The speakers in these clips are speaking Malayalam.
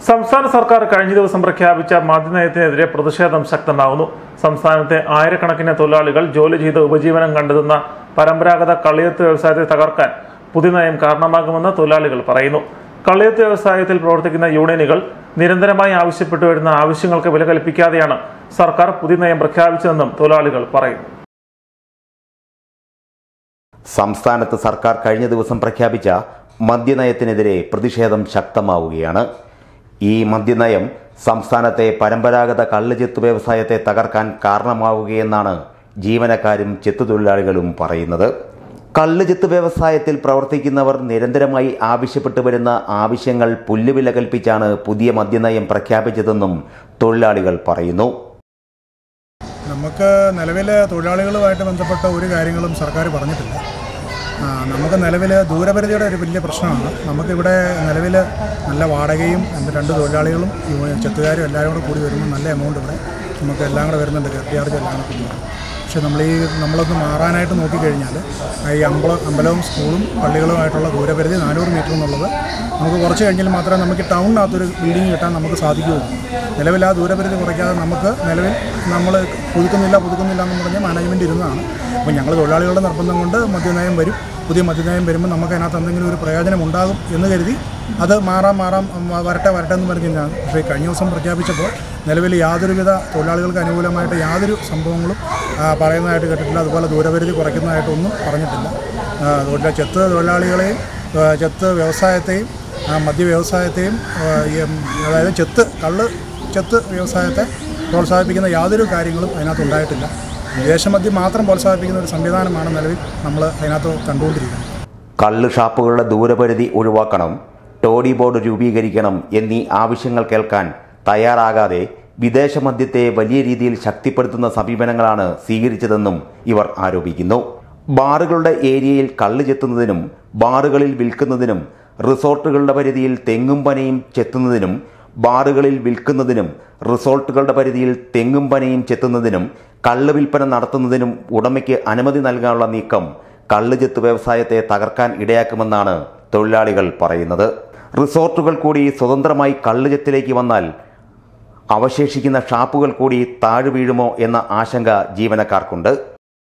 സംസ്ഥാന സർക്കാർ കഴിഞ്ഞ ദിവസം പ്രഖ്യാപിച്ച മദ്യനയത്തിനെതിരെ പ്രതിഷേധം ശക്തമാകുന്നു സംസ്ഥാനത്തെ ആയിരക്കണക്കിന് തൊഴിലാളികൾ ജോലി ചെയ്ത് ഉപജീവനം കണ്ടെത്തുന്ന പരമ്പരാഗത കളിയത്ത് വ്യവസായത്തെ തകർക്കാൻ പുതിയ നയം കാരണമാകുമെന്ന് തൊഴിലാളികൾ പറയുന്നു കളിയത്ത് വ്യവസായത്തിൽ പ്രവർത്തിക്കുന്ന യൂണിയനുകൾ നിരന്തരമായി ആവശ്യപ്പെട്ടു വരുന്ന ആവശ്യങ്ങൾക്ക് വില കൽപ്പിക്കാതെയാണ് സർക്കാർ പുതിയ നയം പ്രഖ്യാപിച്ചതെന്നും തൊഴിലാളികൾ പറയുന്നു സംസ്ഥാനത്ത് സർക്കാർ കഴിഞ്ഞ ദിവസം പ്രഖ്യാപിച്ച മദ്യനയത്തിനെതിരെ പ്രതിഷേധം ശക്തമാവുകയാണ് ഈ മദ്യനയം സംസ്ഥാനത്തെ പരമ്പരാഗത കള്ളുചെത്ത് വ്യവസായത്തെ തകർക്കാൻ കാരണമാവുകയെന്നാണ് ജീവനക്കാരും ചെത്തുതൊഴിലാളികളും പറയുന്നത് കള്ളുചെത്ത് വ്യവസായത്തിൽ പ്രവർത്തിക്കുന്നവർ നിരന്തരമായി ആവശ്യപ്പെട്ടു വരുന്ന ആവശ്യങ്ങൾ പുല്ലുവില കൽപ്പിച്ചാണ് പുതിയ മദ്യനയം പ്രഖ്യാപിച്ചതെന്നും തൊഴിലാളികൾ പറയുന്നു നമുക്ക് നിലവിൽ തൊഴിലാളികളുമായിട്ട് ബന്ധപ്പെട്ട ഒരു കാര്യങ്ങളും സർക്കാർ പറഞ്ഞിട്ടില്ല ആ, നമുക്ക് നിലവിൽ ദൂരപരിധിയുടെ ഒരു വലിയ പ്രശ്നമാണ് നമുക്കിവിടെ നിലവിൽ നല്ല വാടകയും എൻ്റെ രണ്ട് തൊഴിലാളികളും യൂണിയൻ ചെത്തുകാരും എല്ലാവരും കൂടെ കൂടി വരുമ്പോൾ നല്ല എമൗണ്ട് ഇവിടെ നമുക്ക് എല്ലാം കൂടെ വരുന്നുണ്ട് കെട്ടി ചാർജ് എല്ലാം കൂടെ കൂടി വരും പക്ഷേ നമ്മൾ ഈ നമ്മളൊന്ന് മാറാനായിട്ട് നോക്കിക്കഴിഞ്ഞാൽ ഈ അമ്പല അമ്പലവും സ്കൂളും പള്ളികളുമായിട്ടുള്ള ദൂരപരിധി നാനൂറ് മീറ്റർ എന്നുള്ളത് നമുക്ക് കുറച്ച് കഴിഞ്ഞാൽ മാത്രമേ നമുക്ക് ടൗണിനകത്തൊരു ബിൽഡിംഗ് കിട്ടാൻ നമുക്ക് സാധിക്കുകയുള്ളൂ നിലവിൽ ആ ദൂരപരിധി കുറയ്ക്കാതെ നമുക്ക് നിലവിൽ നമ്മൾ പുതുക്കുന്നില്ല പുതുക്കുന്നില്ല എന്ന് പറഞ്ഞ് മാനേജ്മെൻറ്റ് ഇരുന്നതാണ് അപ്പോൾ ഞങ്ങൾ തൊഴിലാളികളുടെ നിർബന്ധം കൊണ്ട് മദ്യനയം വരും പുതിയ മദ്യനയം വരുമ്പോൾ നമുക്ക് അതിനകത്ത് എന്തെങ്കിലും ഒരു പ്രയോജനം ഉണ്ടാകും എന്ന് കരുതി അത് മാറാം മാറാം ഉം, വരട്ടെ വരട്ടെ എന്ന് പറഞ്ഞ് ഞാൻ പക്ഷേ കഴിഞ്ഞ ദിവസം പ്രഖ്യാപിച്ചപ്പോൾ നിലവിൽ യാതൊരുവിധ തൊഴിലാളികൾക്ക് അനുകൂലമായിട്ട് യാതൊരു സംഭവങ്ങളും ആ, പറയുന്നതായിട്ട് കേട്ടിട്ടില്ല അതുപോലെ ദൂരപരിധി കുറയ്ക്കുന്നതായിട്ടൊന്നും പറഞ്ഞിട്ടില്ല ആ, അതുകൊണ്ട് ചെത്ത് തൊഴിലാളികളെയും ആ, ചെത്ത് വ്യവസായത്തെയും ആ, മദ്യ വ്യവസായത്തെയും ആ, ഈ, ഉം, അതായത് ചെത്ത് കള്ള് ചെത്ത് വ്യവസായത്തെ പ്രോത്സാഹിപ്പിക്കുന്ന യാതൊരു കാര്യങ്ങളും അതിനകത്ത് ഉണ്ടായിട്ടില്ല വിദേശമദ്യം മാത്രം പ്രോത്സാഹിപ്പിക്കുന്ന ഒരു സംവിധാനമാണ് നിലവിൽ നമ്മൾ അതിനകത്ത് കണ്ടുകൊണ്ടിരിക്കുന്നത് കള്ള് ഷാപ്പുകളുടെ ദൂരപരിധി ഒഴിവാക്കണം ടോഡി ബോർഡ് രൂപീകരിക്കണം എന്നീ ആവശ്യങ്ങൾ കേൾക്കാൻ തയ്യാറാകാതെ വിദേശ മദ്യത്തെ വലിയ രീതിയിൽ ശക്തിപ്പെടുത്തുന്ന സമീപനങ്ങളാണ് സ്വീകരിച്ചതെന്നും ഇവർ ആരോപിക്കുന്നു ബാറുകളുടെ ഏരിയയിൽ കള്ള് ചെത്തുന്നതിനും ബാറുകളിൽ വിൽക്കുന്നതിനും റിസോർട്ടുകളുടെ പരിധിയിൽ തെങ്ങും പനയും ചെത്തുന്നതിനും ബാറുകളിൽ വിൽക്കുന്നതിനും റിസോർട്ടുകളുടെ പരിധിയിൽ തെങ്ങും പനയും ചെത്തുന്നതിനും കള്ള് വിൽപ്പന നടത്തുന്നതിനും ഉടമയ്ക്ക് അനുമതി നൽകാനുള്ള നീക്കം കള്ളുചെത്ത് വ്യവസായത്തെ തകർക്കാൻ ഇടയാക്കുമെന്നാണ് തൊഴിലാളികൾ പറയുന്നത് റിസോർട്ടുകൾ കൂടി സ്വതന്ത്രമായി കള്ളുചെത്തിലേക്ക് വന്നാൽ അവശേഷിക്കുന്ന ഷാപ്പുകൾ കൂടി താഴെ വീഴുമോ എന്ന ആശങ്ക ജീവനക്കാർക്കുണ്ട്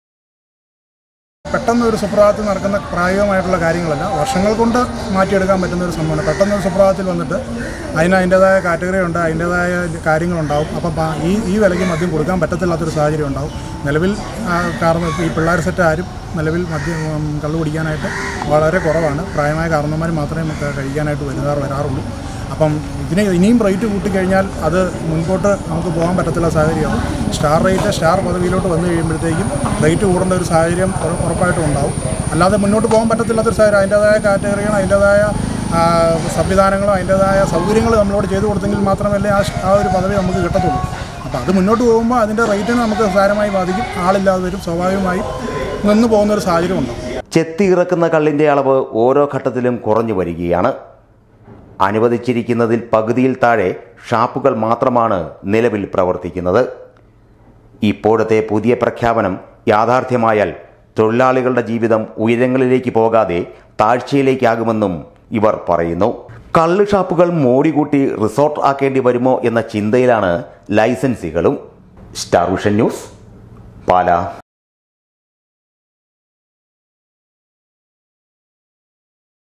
പെട്ടെന്ന് ഒരു സുപ്രഭാതത്തിൽ നടക്കുന്ന പ്രായോഗികമായിട്ടുള്ള കാര്യങ്ങളല്ല വർഷങ്ങൾ കൊണ്ട് മാറ്റിയെടുക്കാൻ പറ്റുന്ന ഒരു സംഭവമാണ് പെട്ടെന്ന് ഒരു സുപ്രഭാതത്തിൽ വന്നിട്ട് അതിന് അതിൻ്റെതായ കാറ്റഗറി ഉണ്ട് അതിൻ്റെതായ കാര്യങ്ങളുണ്ടാവും അപ്പം പ- ഈ ഈ വിലയ്ക്ക് മദ്യം കൊടുക്കാൻ പറ്റത്തില്ലാത്തൊരു സാഹചര്യം ഉണ്ടാവും നിലവിൽ ആ, കാരണം ഈ പിള്ളേർ സെറ്റ് ആരും നിലവിൽ മദ്യം ഉം, കള്ളു കുടിക്കാനായിട്ട് വളരെ കുറവാണ് പ്രായമായ കാരണന്മാർ മാത്രമേ നമുക്ക് കഴിക്കാനായിട്ട് വരുന്നാർ വരാറുള്ളൂ അപ്പം ഇതിന് ഇനിയും റേറ്റ് കൂട്ടിക്കഴിഞ്ഞാൽ അത് മുൻപോട്ട് നമുക്ക് പോകാൻ പറ്റത്തില്ല സാഹചര്യമാണ് സ്റ്റാർ റേറ്റ് സ്റ്റാർ പദവിയിലോട്ട് വന്നു കഴിയുമ്പോഴത്തേക്കും റേറ്റ് കൂടേണ്ട ഒരു സാഹചര്യം ഉറ- ഉറപ്പായിട്ടും ഉണ്ടാവും അല്ലാതെ മുന്നോട്ട് പോകാൻ പറ്റത്തില്ലാത്തൊരു സാഹചര്യം അതിൻ്റേതായ കാറ്റഗറികളും അതിൻ്റേതായ ആ, സംവിധാനങ്ങളും അതിൻ്റേതായ സൗകര്യങ്ങളും നമ്മളോട് ചെയ്തു കൊടുത്തെങ്കിൽ മാത്രമല്ലേ ആ ഷ്- ആ ഒരു പദവി നമുക്ക് കിട്ടത്തുള്ളൂ അപ്പോൾ അത് മുന്നോട്ട് പോകുമ്പോൾ അതിൻ്റെ റേറ്റിനെ നമുക്ക് സാരമായി ബാധിക്കും ആളില്ലാതെ വരും സ്വാഭാവികമായും നിന്ന് പോകുന്ന ഒരു സാഹചര്യം ഉണ്ടാവും ചെത്തി ഇറക്കുന്ന കള്ളിന്റെ അളവ് ഓരോ ഘട്ടത്തിലും കുറഞ്ഞു വരികയാണ് അനുവദിച്ചിരിക്കുന്നതിൽ പകുതിയിൽ താഴെ ഷാപ്പുകൾ മാത്രമാണ് നിലവിൽ പ്രവർത്തിക്കുന്നത് ഇപ്പോഴത്തെ പുതിയ പ്രഖ്യാപനം യാഥാർത്ഥ്യമായാൽ തൊഴിലാളികളുടെ ജീവിതം ഉയരങ്ങളിലേക്ക് പോകാതെ താഴ്ചയിലേക്കാകുമെന്നും ഇവർ പറയുന്നു കള്ള് ഷാപ്പുകൾ മോടികൂട്ടി റിസോർട്ട് ആക്കേണ്ടി വരുമോ എന്ന ചിന്തയിലാണ് ലൈസൻസികളും സ്റ്റാർ വിഷൻ ന്യൂസ് പാലാ